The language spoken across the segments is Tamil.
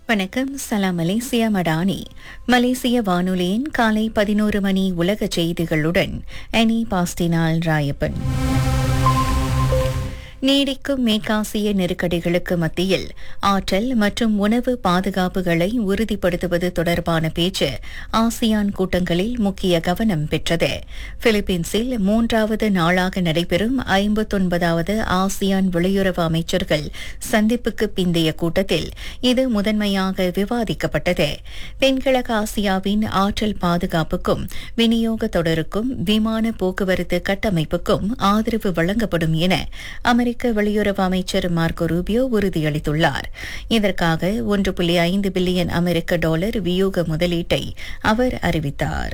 வணக்கம் சலாம் மலேசியா மடானி மலேசிய வானொலியின் காலை பதினோரு மணி உலக செய்திகளுடன் அனி பாஸ்டினால் ராயப்பன் நீடிக்கும் மேற்காசிய நெருக்கடிகளுக்கு மத்தியில் ஆற்றல் மற்றும் உணவு பாதுகாப்புகளை உறுதிப்படுத்துவது தொடர்பான பேச்சு ஆசியான் கூட்டங்களில் முக்கிய கவனம் பெற்றது பிலிப்பீன்ஸில் மூன்றாவது நாளாக நடைபெறும் ஐம்பத்தொன்பதாவது ஆசியான் வெளியுறவு அமைச்சர்கள் சந்திப்புக்கு பிந்தைய கூட்டத்தில் இது முதன்மையாக விவாதிக்கப்பட்டது தென்கிழக்கு ஆசியாவின் ஆற்றல் பாதுகாப்புக்கும் விநியோக தொடருக்கும் விமான போக்குவரத்து கட்டமைப்புக்கும் ஆதரவு வழங்கப்படும் என அமெரிக்க வெளியுறவு அமைச்சர் மார்க்கோ ரூபியோ உறுதியளித்துள்ளார் இதற்காக ஒன்று புள்ளி ஐந்து பில்லியன் அமெரிக்க டாலர் வியூக முதலீட்டை அவர் அறிவித்தார்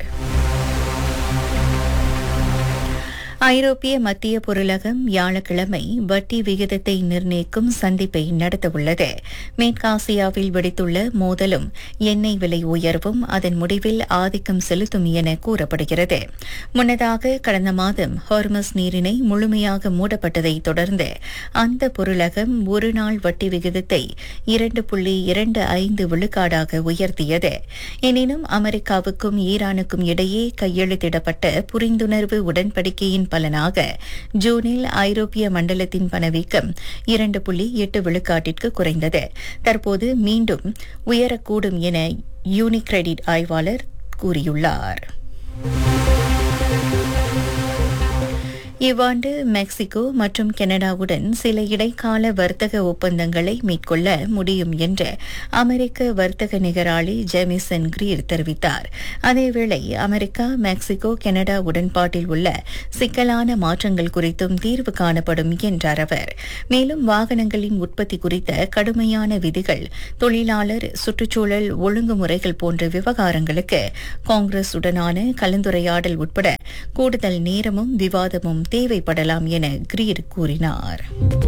ஐரோப்பிய மத்திய பொருளகம் வியாழக்கிழமை வட்டி விகிதத்தை நிர்ணயிக்கும் சந்திப்பை நடத்தவுள்ளது மேற்காசியாவில் வெடித்துள்ள மோதலும் எண்ணெய் விலை உயர்வும் அதன் முடிவில் ஆதிக்கம் செலுத்தும் என கூறப்படுகிறது முன்னதாக கடந்த மாதம் ஹார்மஸ் நீரிணை முழுமையாக மூடப்பட்டதை தொடர்ந்து அந்த பொருளகம் ஒருநாள் வட்டி விகிதத்தை இரண்டு புள்ளி இரண்டு ஐந்து விழுக்காடாக உயர்த்தியது எனினும் அமெரிக்காவுக்கும் ஈரானுக்கும் இடையே கையெழுத்திடப்பட்ட புரிந்துணர்வு உடன்படிக்கையின் பலனாக ஜூனில் ஐரோப்பிய மண்டலத்தின் பணவீக்கம் இரண்டு புள்ளி எட்டு விழுக்காட்டிற்கு குறைந்தது தற்போது மீண்டும் உயரக்கூடும் என யூனிகிரெடிட் ஆய்வாளர் கூறியுள்ளார் இவ்வாண்டு மெக்சிகோ மற்றும் கனடாவுடன் சில இடைக்கால வர்த்தக ஒப்பந்தங்களை மேற்கொள்ள முடியும் என்று அமெரிக்க வர்த்தக நிகராளி ஜெமிசன் கிரீர் தெரிவித்தார் அதேவேளை அமெரிக்கா மெக்சிகோ கனடா உடன்பாட்டில் உள்ள சிக்கலான மாற்றங்கள் குறித்தும் தீர்வு காணப்படும் என்றார் அவர் மேலும் வாகனங்களின் உற்பத்தி குறித்த கடுமையான விதிகள் தொழிலாளர் சுற்றுச்சூழல் ஒழுங்குமுறைகள் போன்ற விவகாரங்களுக்கு காங்கிரஸ் உடனான கலந்துரையாடல் உட்பட கூடுதல் நேரமும் விவாதமும் தேவைப்படலாம் என கிரீர் கூறினார்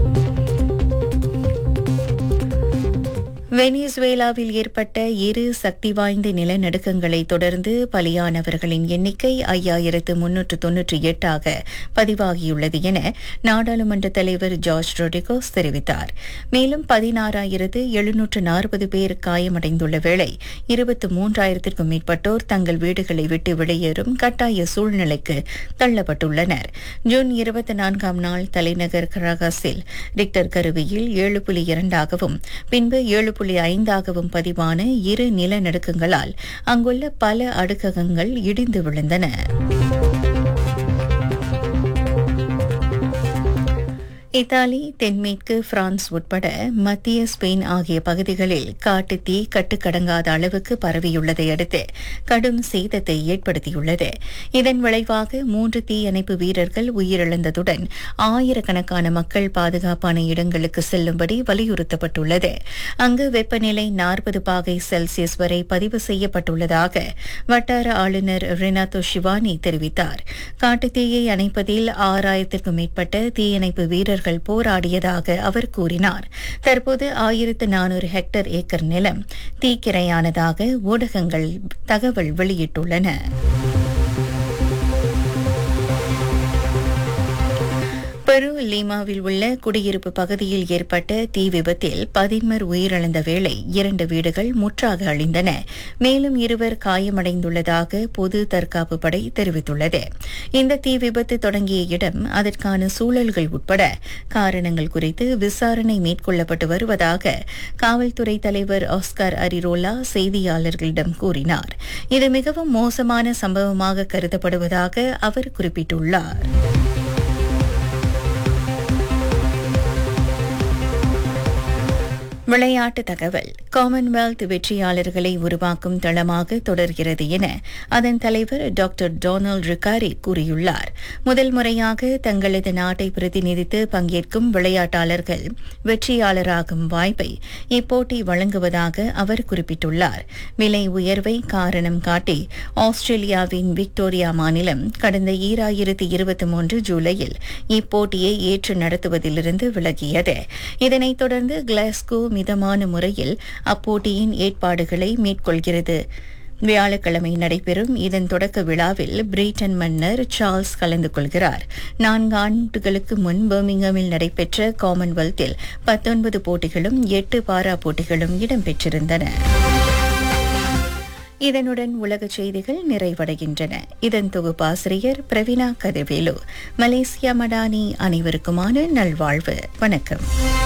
வெனிசுவேலாவில் ஏற்பட்ட இரு சக்தி வாய்ந்த நிலநடுக்கங்களை தொடர்ந்து பலியானவர்களின் எண்ணிக்கை ஐயாயிரத்து முன்னூற்று தொன்னூற்றி எட்டாக பதிவாகியுள்ளது என நாடாளுமன்ற தலைவர் ஜார்ஜ் ரொடிகோஸ் தெரிவித்தார் மேலும் பதினாறாயிரத்து எழுநூற்று நாற்பது பேர் காயமடைந்துள்ள வேளை இருபத்து மூன்றாயிரத்திற்கும் மேற்பட்டோர் தங்கள் வீடுகளை விட்டு வெளியேறும் கட்டாய சூழ்நிலைக்கு தள்ளப்பட்டுள்ளனர் ஜூன் இருபத்தி நான்காம் நாள் தலைநகர் கராகாஸில் ரிக்டர் கருவியில் ஏழு புள்ளி இரண்டாகவும் பின்பு ஏழு புள்ளி ஐந்தாகவும் பதிவான இரு நிலநடுக்கங்களால் அங்குள்ள பல அடுக்ககங்கள் இடிந்து விழுந்தன இத்தாலி தென்மேற்கு பிரான்ஸ் உட்பட மத்திய ஸ்பெயின் ஆகிய பகுதிகளில் காட்டுத் தீ கட்டுக்கடங்காத அளவுக்கு பரவியுள்ளதை அடுத்து கடும் சேதத்தை ஏற்படுத்தியுள்ளது இதன் விளைவாக மூன்று தீயணைப்பு வீரர்கள் உயிரிழந்ததுடன் ஆயிரக்கணக்கான மக்கள் பாதுகாப்பான இடங்களுக்கு செல்லும்படி வலியுறுத்தப்பட்டுள்ளது அங்கு வெப்பநிலை நாற்பது பாகை செல்சியஸ் வரை பதிவு செய்யப்பட்டுள்ளதாக வட்டார ஆளுநர் ரெனாத்தோ ஷிவானி தெரிவித்தார் காட்டுத்தீயை அணைப்பதில் ஆறாயிரத்திற்கும் மேற்பட்ட தீயணைப்பு வீரர்கள் வீரர்கள் போராடியதாக அவர் கூறினார் தற்போது ஆயிரத்து நானூறு ஹெக்டேர் ஏக்கர் நிலம் தீக்கிரையானதாக ஊடகங்கள் தகவல் வெளியிட்டுள்ளன பெரு லீமாவில் உள்ள குடியிருப்பு பகுதியில் ஏற்பட்ட தீ விபத்தில் பதின்மர் உயிரிழந்த வேளை இரண்டு வீடுகள் முற்றாக அழிந்தன மேலும் இருவர் காயமடைந்துள்ளதாக பொது தற்காப்பு படை தெரிவித்துள்ளது இந்த தீ விபத்து தொடங்கிய இடம் அதற்கான சூழல்கள் உட்பட காரணங்கள் குறித்து விசாரணை மேற்கொள்ளப்பட்டு வருவதாக காவல்துறை தலைவர் ஆஸ்கார் அரிரோலா செய்தியாளர்களிடம் கூறினார் இது மிகவும் மோசமான சம்பவமாக கருதப்படுவதாக அவர் குறிப்பிட்டுள்ளார் விளையாட்டு தகவல் காமன்வெல்த் வெற்றியாளர்களை உருவாக்கும் தளமாக தொடர்கிறது என அதன் தலைவர் டாக்டர் டொனால்ட் ரிகாரி கூறியுள்ளார் முதல் முறையாக தங்களது நாட்டை பிரதிநிதித்து பங்கேற்கும் விளையாட்டாளர்கள் வெற்றியாளராகும் வாய்ப்பை இப்போட்டி வழங்குவதாக அவர் குறிப்பிட்டுள்ளார் விலை உயர்வை காரணம் காட்டி ஆஸ்திரேலியாவின் விக்டோரியா மாநிலம் கடந்த ஈராயிரத்தி இருபத்தி மூன்று ஜூலையில் இப்போட்டியை ஏற்று நடத்துவதிலிருந்து விலகியது இதனைத் தொடர்ந்து கிளாஸ்கோ மிதமான முறையில் அப்போட்டியின் ஏற்பாடுகளை மேற்கொள்கிறது வியாழக்கிழமை நடைபெறும் இதன் தொடக்க விழாவில் பிரிட்டன் மன்னர் சார்ல்ஸ் கலந்து கொள்கிறார் நான்கு ஆண்டுகளுக்கு முன் பர்மிங்கமில் நடைபெற்ற காமன்வெல்த்தில் பத்தொன்பது போட்டிகளும் எட்டு பாரா போட்டிகளும் இடம்பெற்றிருந்தன இதனுடன் உலக செய்திகள் நிறைவடைகின்றன இதன் தொகுப்பாசிரியர் பிரவீனா கதிர்வேலு மலேசியா மடானி அனைவருக்குமான நல்வாழ்வு வணக்கம்